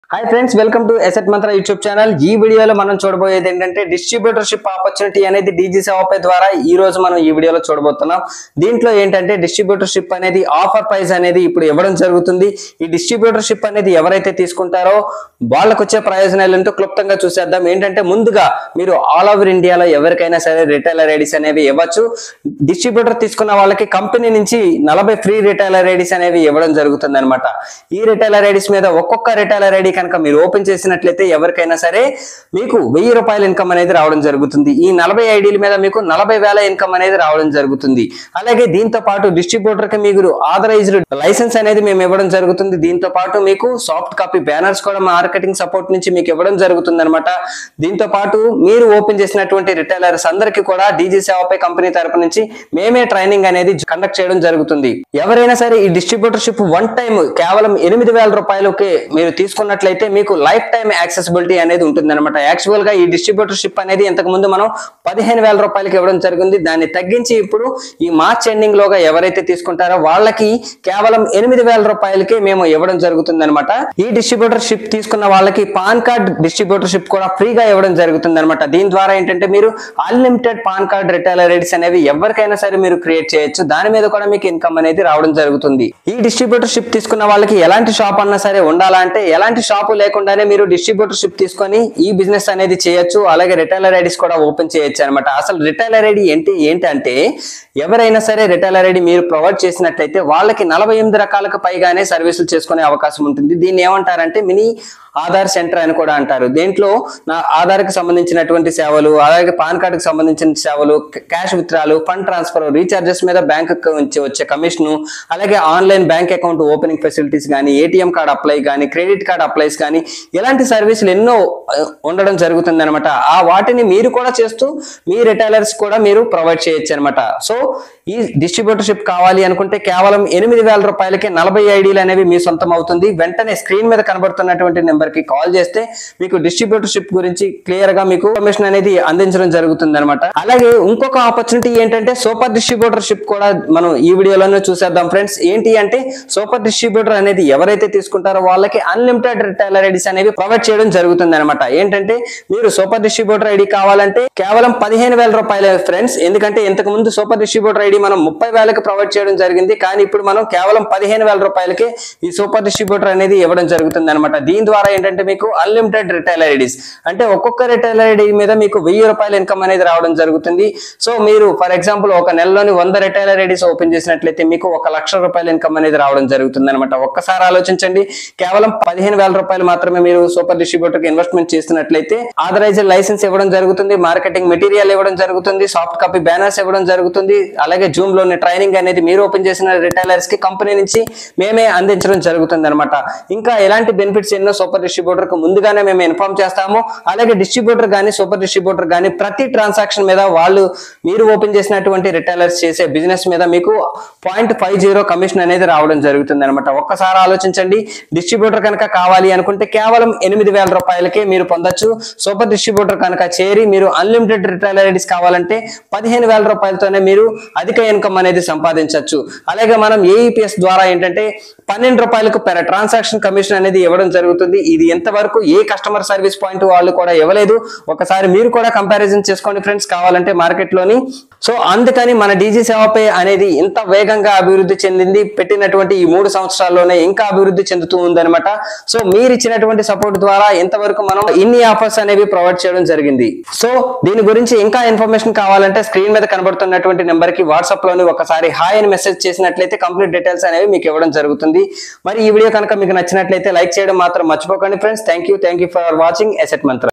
hi friends welcome to Asset Mantra YouTube channel ఈ వీడియోలో మనం చూడబోయేది ఏంటంటే డిస్ట్రిబ్యూటర్షిప్ ఆపర్చునిటీ అనేది డీజీ సేవపై ద్వారా ఈ రోజు మనం ఈ వీడియోలో చూడబోతున్నాం దీంట్లో ఏంటంటే డిస్ట్రిబ్యూటర్షిప్ అనేది ఆఫర్ ప్రైస్ అనేది ఇప్పుడు ఇవ్వడం జరుగుతుంది ఈ డిస్ట్రిబ్యూటర్షిప్ అనేది ఎవరైతే తీసుకుంటారో వాళ్ళకు వచ్చే ప్రయోజనాలు ఏంటో క్లుప్తంగా చూసేద్దాం ఏంటంటే ముందుగా మీరు ఆల్ ఓవర్ ఇండియాలో ఎవరికైనా సరే రిటైలర్ ఐడీస్ అనేవి ఇవ్వచ్చు డిస్ట్రిబ్యూటర్ తీసుకున్న వాళ్ళకి కంపెనీ నుంచి నలభై ఫ్రీ రిటైలర్ ఐడీస్ అనేవి ఇవ్వడం జరుగుతుంది అనమాట ఈ రిటైలర్ ఐడీస్ మీద ఒక్కొక్క రిటైలర్ ఐడి కనుక మీరు ఓపెన్ చేసినట్లయితే ఎవరికైనా సరే మీకు వెయ్యి రూపాయల ఇన్కమ్ అనేది రావడం జరుగుతుంది ఈ నలభై ఐడీల మీద మీకు నలభై వేల ఇన్కమ్ అనేది రావడం జరుగుతుంది అలాగే దీంతో పాటు డిస్ట్రిబ్యూటర్ కి మీరు ఆథరైజ్డ్ లైసెన్స్ అనేది మేము ఇవ్వడం జరుగుతుంది దీంతో పాటు మీకు సాఫ్ట్ కాపీ బ్యానర్స్ కూడా మార్కెటింగ్ సపోర్ట్ నుంచి మీకు ఇవ్వడం జరుగుతుంది అనమాట దీంతో పాటు మీరు ఓపెన్ చేసినటువంటి రిటైలర్స్ అందరికీ కూడా డీజీ సేవపై కంపెనీ తరపు నుంచి మేమే ట్రైనింగ్ అనేది కండక్ట్ చేయడం జరుగుతుంది ఎవరైనా సరే ఈ డిస్ట్రిబ్యూటర్షిప్ వన్ టైం కేవలం ఎనిమిది వేల రూపాయలకి మీరు తీసుకున్నట్లయితే మీకు లైఫ్ టైం యాక్సెసిబిలిటీ అనేది ఉంటుంది అనమాట యాక్చువల్ గా ఈ డిస్ట్రిబ్యూటర్షిప్ అనేది ఇంతకు ముందు మనం పదిహేను వేల రూపాయలకి ఇవ్వడం జరిగింది దాన్ని తగ్గించి ఇప్పుడు ఈ మార్చ్ ఎండింగ్ లోగా ఎవరైతే తీసుకుంటారో వాళ్ళకి కేవలం ఎనిమిది వేల రూపాయలకి మేము ఇవ్వడం జరుగుతుంది అనమాట ఈ డిస్ట్రిబ్యూటర్షిప్ తీసుకున్న వాళ్ళకి పాన్ కార్డ్ డిస్ట్రిబ్యూటర్షిప్ కూడా ఫ్రీగా ఇవ్వడం జరుగుతుంది అనమాట దీని ద్వారా ఏంటంటే మీరు unlimited PAN card retailer rates అనేవి ఎవరికైనా సరే మీరు క్రియేట్ చేయొచ్చు దాని మీద కూడా మీకు ఇన్కమ్ అనేది రావడం జరుగుతుంది ఈ డిస్ట్రిబ్యూటర్షిప్ తీసుకున్న వాళ్ళకి ఎలాంటి షాప్ అన్నా సరే ఉండాలంటే ఎలాంటి షాపు లేకుండానే మీరు డిస్ట్రిబ్యూటర్షిప్ తీసుకొని ఈ బిజినెస్ అనేది చేయొచ్చు అలాగే రిటైలర్ ఐడీస్ కూడా ఓపెన్ చేయొచ్చు అనమాట అసలు రిటైలర్ ఐడి ఏంటి ఏంటంటే ఎవరైనా సరే రిటైలర్ ఐడి మీరు ప్రొవైడ్ చేసినట్లయితే వాళ్ళకి నలభై ఎనిమిది రకాలకు పైగానే సర్వీసులు చేసుకునే అవకాశం ఉంటుంది దీన్ని ఏమంటారంటే మినీ ఆధార్ సెంటర్ అని కూడా అంటారు దీంట్లో నా ఆధార్కి సంబంధించినటువంటి సేవలు అలాగే పాన్ కార్డుకి సంబంధించిన సేవలు cash withdrawals fund transfer recharges మీద బ్యాంక్ నుంచి వచ్చే కమిషన్ అలాగే online bank account opening facilities కానీ ఏటీఎం కార్డ్ అప్లై కానీ క్రెడిట్ కార్డ్ అప్లైస్ కానీ ఇలాంటి సర్వీసులు ఎన్నో ఆ, ఉండడం జరుగుతుంది అనమాట ఆ వాటిని మీరు కూడా చేస్తూ మీ రిటైలర్స్ కూడా మీరు ప్రొవైడ్ చేయొచ్చు అనమాట సో ఈ డిస్ట్రిబ్యూటర్షిప్ కావాలి అనుకుంటే కేవలం ఎనిమిది వేల రూపాయలకి నలభై ఐడీలు అనేవి మీ సొంతం అవుతుంది వెంటనే స్క్రీన్ మీద కనబడుతున్నటువంటి నెంబర్ కి కాల్ చేస్తే మీకు డిస్ట్రిబ్యూటర్షిప్ గురించి క్లియర్ గా మీకు ఇన్ఫర్మేషన్ అనేది అందించడం జరుగుతుంది అనమాట అలాగే ఇంకొక ఆపర్చునిటీ ఏంటంటే సూపర్ డిస్ట్రిబ్యూటర్షిప్ కూడా మనం ఈ వీడియోలోనే చూసేద్దాం ఫ్రెండ్స్ ఏంటి అంటే సూపర్ డిస్ట్రిబ్యూటర్ అనేది ఎవరైతే తీసుకుంటారో వాళ్ళకి అన్లిమిటెడ్ రిటైలర్ ఐడీస్ అనేవి ప్రొవైడ్ చేయడం జరుగుతుంది అనమాట ఏంటంటే మీరు సూపర్ డిస్ట్రిబ్యూటర్ ఐడి కావాలంటే కేవలం పదిహేను వేల రూపాయలే ఫ్రెండ్స్ ఎందుకంటే ఇంతకు ముందు సూపర్ డిస్ట్రిబ్యూటర్ ఐడి మనం ముప్పై వేలకు ప్రొవైడ్ చేయడం జరిగింది కానీ ఇప్పుడు మనం కేవలం పదిహేను వేల రూపాయలకి ఈ సూపర్ డిస్ట్రిబ్యూటర్ అనేది ఇవ్వడం జరుగుతుంది అనమాట దీని ద్వారా ఏంటంటే మీకు అన్లిమిటెడ్ రిటైలర్ ఐడీస్ అంటే ఒక్కొక్క రిటైలర్ ఐడి మీద మీకు వెయ్యి రూపాయల ఇన్కమ్ అనేది రావడం జరుగుతుంది సో మీరు ఫర్ ఎగ్జాంపుల్ ఒక నెలలోని వంద రిటైలర్ ఐడీస్ ఓపెన్ చేసినట్లయితే మీకు ఒక లక్ష రూపాయల ఇన్కమ్ అనేది రావడం జరుగుతుంది అనమాట ఒక్కసారి ఆలోచించండి కేవలం పదిహేను వేల రూపాయలు మాత్రమే మీరు సూపర్ డిస్ట్రిబ్యూటర్ కి ఇన్వెస్ట్మెంట్ చేస్తున్నట్లయితే ఆథరైజ్డ్ లైసెన్స్ ఇవ్వడం జరుగుతుంది మార్కెటింగ్ మెటీరియల్ ఇవ్వడం జరుగుతుంది సాఫ్ట్ కాపీ బ్యానర్స్ ఇవ్వడం జరుగుతుంది అలాగే జూమ్ లోని ట్రైనింగ్ అనేది మీరు ఓపెన్ చేసిన రిటైలర్స్ కి కంపెనీ నుంచి మేమే అందించడం జరుగుతుంది అనమాట ఇంకా ఎలాంటి బెనిఫిట్స్ ఎన్నో సూపర్ డిస్ట్రిబ్యూటర్ కు ముందుగానే మేము ఇన్ఫార్మ్ చేస్తాము అలాగే డిస్ట్రిబ్యూటర్ గానీ సూపర్ డిస్ట్రిబ్యూటర్ గానీ ప్రతి ట్రాన్సాక్షన్ మీద వాళ్ళు మీరు ఓపెన్ చేసినటువంటి రిటైలర్స్ చేసే బిజినెస్ మీద మీకు పాయింట్ ఫైవ్ జీరో కమిషన్ అనేది రావడం జరుగుతుంది అనమాట ఒక్కసారి ఆలోచించండి డిస్ట్రిబ్యూటర్ కనుక కావాలి అనుకుంటే కేవలం ఎనిమిది వేల రూపాయలకే మీరు పొందొచ్చు సూపర్ డిస్ట్రిబ్యూటర్ కనుక చేరి మీరు అన్లిమిటెడ్ రిటైలర్ ఐడీస్ కావాలంటే పదిహేను వేల రూపాయలతోనే మీరు అధిక ఇన్కమ్ అనేది సంపాదించవచ్చు అలాగే మనం ఏఈపిఎస్ ద్వారా ఏంటంటే పన్నెండు రూపాయలకు పెర్ ట్రాన్సాక్షన్ కమిషన్ అనేది ఇవ్వడం జరుగుతుంది ఇది ఎంతవరకు ఏ కస్టమర్ సర్వీస్ పాయింట్ వాళ్ళు కూడా ఇవ్వలేదు ఒకసారి మీరు కూడా కంపారిజన్ చేసుకోండి ఫ్రెండ్స్ కావాలంటే మార్కెట్ లోని సో అందుకని మన డీజీ సేవపై అనేది ఇంత వేగంగా అభివృద్ధి చెందింది పెట్టినటువంటి ఈ మూడు సంవత్సరాల్లోనే ఇంకా అభివృద్ధి చెందుతూ ఉందన్నమాట సో మీరు ఇచ్చినటువంటి సపోర్ట్ ద్వారా ఇంతవరకు మనం ఇన్ని ఆఫర్స్ అనేవి ప్రొవైడ్ చేయడం జరిగింది సో దీని గురించి ఇంకా ఇన్ఫర్మేషన్ కావాలంటే స్క్రీన్ మీద కనబడుతున్నటువంటి నెంబర్ కి వాట్సాప్ లోని ఒకసారి హాయ్ అని మెసేజ్ చేసినట్లయితే కంప్లీట్ డీటెయిల్స్ అనేవి మీకు ఇవ్వడం జరుగుతుంది మరి ఈ వీడియో కనుక మీకు నచ్చినట్లయితే లైక్ చేయడం మాత్రం మర్చిపోకండి friends thank you thank you for watching Asset మంత్ర